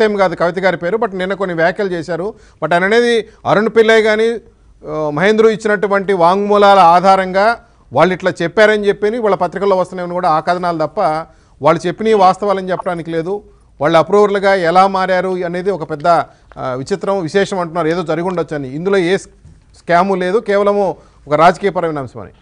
ఏం కాదు కవిత గారి పేరు బట్ నిన్న కొన్ని వ్యాఖ్యలు చేశారు బట్ ఆయన అనేది అరుణ్ పిల్లయ్య కానీ మహేంద్రు ఇచ్చినటువంటి వాంగ్మూలాల ఆధారంగా వాళ్ళు ఇట్లా చెప్పారని చెప్పి వాళ్ళ పత్రికల్లో వస్తున్నాయని కూడా ఆ కథనాలు తప్ప వాళ్ళు చెప్పిన వాస్తవాలని చెప్పడానికి లేదు వాళ్ళు అప్రూవర్లుగా ఎలా మారారు అనేది ఒక పెద్ద ఆ, విచిత్రం విశేషం అంటున్నారు ఏదో జరిగి ఉండొచ్చు అని ఇందులో ఏ స్కాము లేదు కేవలము ఒక రాజకీయపరమైన అంశం అని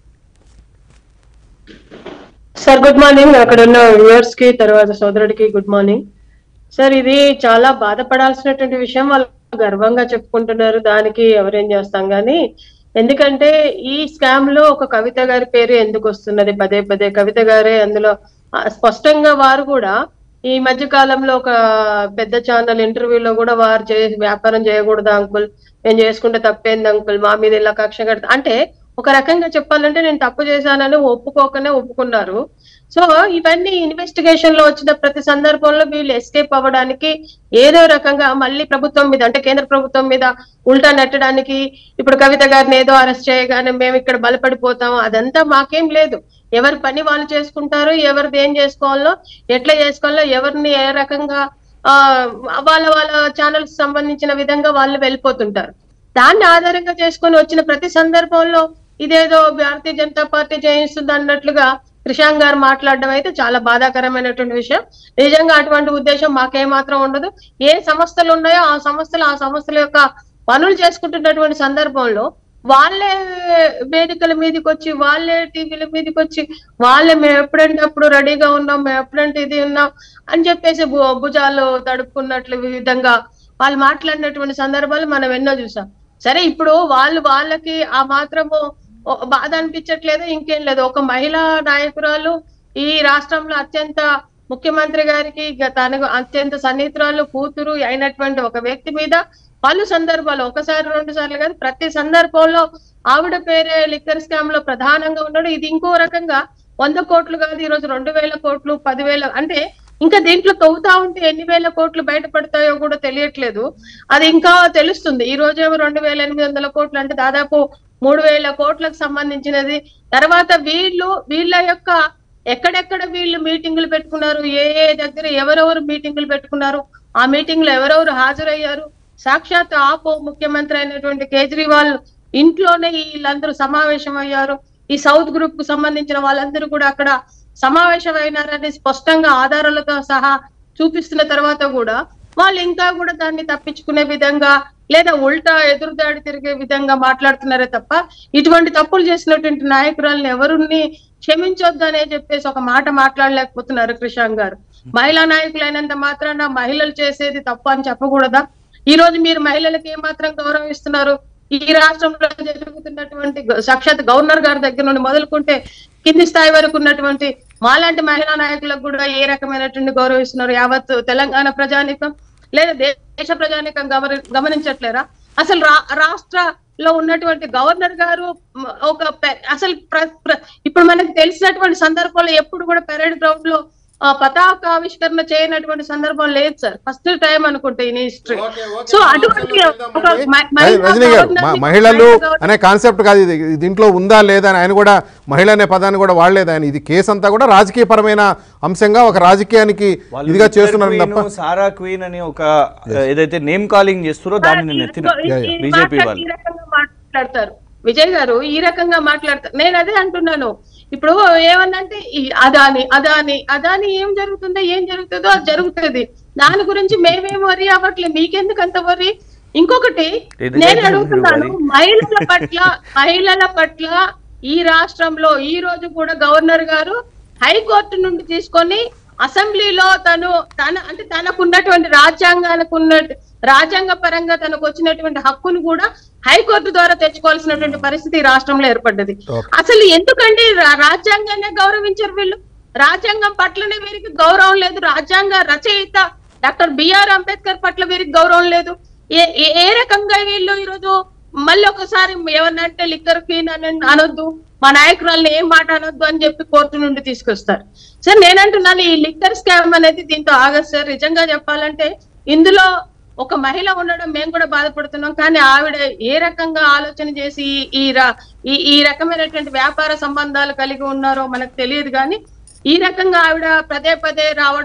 సార్ గుడ్ మార్నింగ్ అక్కడ ఉన్న వ్యూవర్స్ కి తర్వాత సోదరుడికి గుడ్ మార్నింగ్ సార్ ఇది చాలా బాధపడాల్సినటువంటి విషయం వాళ్ళు గర్వంగా చెప్పుకుంటున్నారు దానికి ఎవరేం చేస్తాం కానీ ఎందుకంటే ఈ స్కామ్ లో ఒక కవిత గారి పేరు ఎందుకు వస్తున్నది పదే పదే కవిత గారే అందులో ఆ, స్పష్టంగా వారు కూడా ఈ మధ్య కాలంలో ఒక పెద్ద ఛానల్ ఇంటర్వ్యూలో కూడా వారు చే వ్యాపారం చేయకూడదు అంకుల్ నేను చేసుకుంటే తప్పేంది అంకుల్ మా మీద ఇలా కక్ష కడతా అంటే ఒక రకంగా చెప్పాలంటే నేను తప్పు చేశానని ఒప్పుకోకనే ఒప్పుకున్నారు సో ఇవన్నీ ఇన్వెస్టిగేషన్ లో వచ్చిన ప్రతి సందర్భంలో వీళ్ళు ఎస్కేప్ అవ్వడానికి ఏదో రకంగా మళ్ళీ ప్రభుత్వం మీద అంటే కేంద్ర ప్రభుత్వం మీద ఉల్టా నెట్టడానికి ఇప్పుడు కవిత గారిని ఏదో అరెస్ట్ చేయగానే మేము ఇక్కడ బలపడిపోతాం అదంతా మాకేం లేదు ఎవరి పని వాళ్ళు చేసుకుంటారు ఎవరిది ఏం చేసుకోవాలో ఎట్లా చేసుకోవాలో ఎవరిని ఏ రకంగా ఆ వాళ్ళ వాళ్ళ ఛానల్స్ సంబంధించిన విధంగా వాళ్ళు వెళ్ళిపోతుంటారు దాన్ని ఆధారంగా చేసుకొని వచ్చిన ప్రతి సందర్భంలో ఇదేదో భారతీయ జనతా పార్టీ చేయిస్తుంది అన్నట్లుగా క్రిషాంక్ గారు మాట్లాడడం అయితే చాలా బాధాకరమైనటువంటి విషయం నిజంగా అటువంటి ఉద్దేశం మాకేమాత్రం ఉండదు ఏ సంస్థలు ఉన్నాయో ఆ సంస్థలు ఆ సంస్థల యొక్క పనులు చేసుకుంటున్నటువంటి సందర్భంలో వాళ్ళే వేదికల మీదకి వచ్చి వాళ్ళే టీవీల మీదకి వచ్చి వాళ్ళే మేము ఎప్పుడంటే అప్పుడు రెడీగా ఉన్నాం మేము ఎప్పుడంటే ఇది ఉన్నాం అని చెప్పేసి భు- భుజాలు తడుపుకున్నట్లు విధంగా వాళ్ళు మాట్లాడినటువంటి సందర్భాలు మనం ఎన్నో చూసాం సరే ఇప్పుడు వాళ్ళు వాళ్ళకి ఆ మాత్రము ఓ- బాధ అనిపించట్లేదు ఇంకేం లేదు ఒక మహిళా నాయకురాలు ఈ రాష్ట్రంలో అత్యంత ముఖ్యమంత్రి గారికి ఇక తనకు అత్యంత సన్నిహితురాలు కూతురు అయినటువంటి ఒక వ్యక్తి మీద పలు సందర్భాలు ఒకసారి రెండు సార్లు కాదు ప్రతి సందర్భంలో ఆవిడ పేరే లిక్కర్ స్కామ్ లో ప్రధానంగా ఉన్నాడు ఇది ఇంకో రకంగా వంద కోట్లు కాదు ఈ రోజు రెండు వేల కోట్లు పదివేల అంటే ఇంకా దీంట్లో తవ్వుతా ఉంటే ఎన్ని వేల కోట్లు బయటపడతాయో కూడా తెలియట్లేదు అది ఇంకా తెలుస్తుంది ఈ రోజేమో రెండు వేల ఎనిమిది వందల కోట్లు అంటే దాదాపు మూడు వేల కోట్లకు సంబంధించినది తర్వాత వీళ్ళు వీళ్ళ యొక్క ఎక్కడెక్కడ వీళ్ళు మీటింగులు పెట్టుకున్నారు ఏ ఏ దగ్గర ఎవరెవరు మీటింగులు పెట్టుకున్నారు ఆ మీటింగ్ లో ఎవరెవరు హాజరయ్యారు సాక్షాత్ ఆపో ముఖ్యమంత్రి అయినటువంటి కేజ్రీవాల్ ఇంట్లోనే వీళ్ళందరూ సమావేశం అయ్యారు ఈ సౌత్ గ్రూప్ కు సంబంధించిన వాళ్ళందరూ కూడా అక్కడ సమావేశమైనారని స్పష్టంగా ఆధారాలతో సహా చూపిస్తున్న తర్వాత కూడా వాళ్ళు ఇంకా కూడా దాన్ని తప్పించుకునే విధంగా లేదా ఉల్టా ఎదురుదాడి తిరిగే విధంగా మాట్లాడుతున్నారే తప్ప ఇటువంటి తప్పులు చేసినటువంటి నాయకురాలను ఎవరిని క్షమించొద్దు అనే చెప్పేసి ఒక మాట మాట్లాడలేకపోతున్నారు కృషాంక్ గారు మహిళా నాయకులైనంత మాత్రాన మహిళలు చేసేది తప్పు అని చెప్పకూడదా ఈ రోజు మీరు మహిళలకు ఏమాత్రం గౌరవం ఇస్తున్నారు ఈ రాష్ట్రంలో జరుగుతున్నటువంటి గ- సాక్షాత్ గవర్నర్ గారి దగ్గర నుండి మొదలుకుంటే కింది స్థాయి వరకు ఉన్నటువంటి మాలాంటి మహిళా నాయకులకు కూడా ఏ రకమైనటువంటి గౌరవం ఇస్తున్నారు యావత్ తెలంగాణ ప్రజానికం లేదా దేశ ప్రజానికం గమని గమనించట్లేరా అసలు రా రాష్ట్రలో ఉన్నటువంటి గవర్నర్ గారు మ, ఒక పె- అసలు ప్ర- ప్ర- ఇప్పుడు మనకు తెలిసినటువంటి సందర్భంలో ఎప్పుడు కూడా పెరేడ్ గ్రౌండ్ లో ఆ, పతాక ఆవిష్కరణ చేయనటువంటి సందర్భం లేదు సార్ ఫస్ట్ టైం అనుకుంటా ఇన్ హిస్టరీ సో అటువంటి ఒక మ- మహిళా రజనీ గారు గవర్నర్ని- మ- మహిళలు మహిళా గవర్నర్ అనే కాన్సెప్ట్ కాదు ఇది ఇది దీంట్లో ఉందా లేదా అని ఆయన కూడా మహిళ అనే పదాన్ని కూడా వాడలేదు ఆయన ఇది కేసు అంతా కూడా రాజకీయపరమైన అంశంగా ఒక రాజకీయానికి వాళ్ళు ఇదిగా లిక్కర్ చేస్తున్నారు క్వీన్, తప్ప సారా క్వీన్ అని ఒక ఏదైతే నేమ్ కాలింగ్ చేస్తారో దాన్ని నేను ఎత్తిన ఈ- యా, ఈ బీజేపీ మాట్లాడి- వాళ్ళు ఈ రకంగా మాట్లాడతారు విజయ్ గారు ఈ రకంగా మాట్లాడతారు నేను అదే అంటున్నాను ఇప్పుడు ఏమన్నంటే ఈ అదాని అదాని అదాని ఏం జరుగుతుందో ఏం జరుగుతుందో అది జరుగుతుంది దాని గురించి మేమేం వరి అవ్వట్లేదు మీకెందుకు అంత వరి ఇంకొకటి ఇది నేను చెప్పండి అడుగుతున్నాను మరి. మహిళల పట్ల మహిళల పట్ల ఈ రాష్ట్రంలో ఈ రోజు కూడా గవర్నర్ గారు హైకోర్టు నుండి తీసుకొని అసెంబ్లీలో తను తన అంటే తనకు ఉన్నటువంటి రాజ్యాంగానికి ఉన్న రాజ్యాంగ పరంగా తనకు వచ్చినటువంటి హక్కును కూడా హైకోర్టు ద్వారా తెచ్చుకోవాల్సినటువంటి పరిస్థితి ఈ రాష్ట్రంలో ఏర్పడ్డది Okay. అసలు ఎందుకండి రా- రాజ్యాంగాన్ని గౌరవించరు వీళ్ళు రాజ్యాంగం పట్లనే వీరికి గౌరవం లేదు రాజ్యాంగ రచయిత డాక్టర్ బిఆర్ అంబేద్కర్ పట్ల వీరికి గౌరవం లేదు ఏ ఏ- ఏ రకంగా వీళ్ళు ఈరోజు మళ్ళీ ఒకసారి ఏమన్నంటే లిక్కర్ క్వీన్ అని అనొద్దు మా నాయకురాల్ని ఏం మాట అనొద్దు అని చెప్పి కోర్టు నుండి తీసుకొస్తారు సార్ నేనంటున్నాను ఈ లిక్కర్ స్కామ్ అనేది దీంతో ఆగదు సార్ నిజంగా చెప్పాలంటే ఇందులో ఒక మహిళ ఉండడం మేము కూడా బాధపడుతున్నాం కానీ ఆవిడ ఏ రకంగా ఆలోచన చేసి ఈ- ఈ రా- ఈ ఈ రకమైనటువంటి వ్యాపార సంబంధాలు కలిగి ఉన్నారో మనకు తెలియదు కానీ ఈ రకంగా ఆవిడ పదే పదే రావడం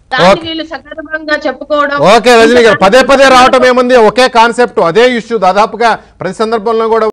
దాన్ని వీళ్ళు సక్రమంగా చెప్పుకోవడం ఓకే రజనీ గారు పదే పదే రావటం ఏముంది ఒకే కాన్సెప్ట్ అదే ఇష్యూ దాదాపుగా ప్రతి సందర్భంలో కూడా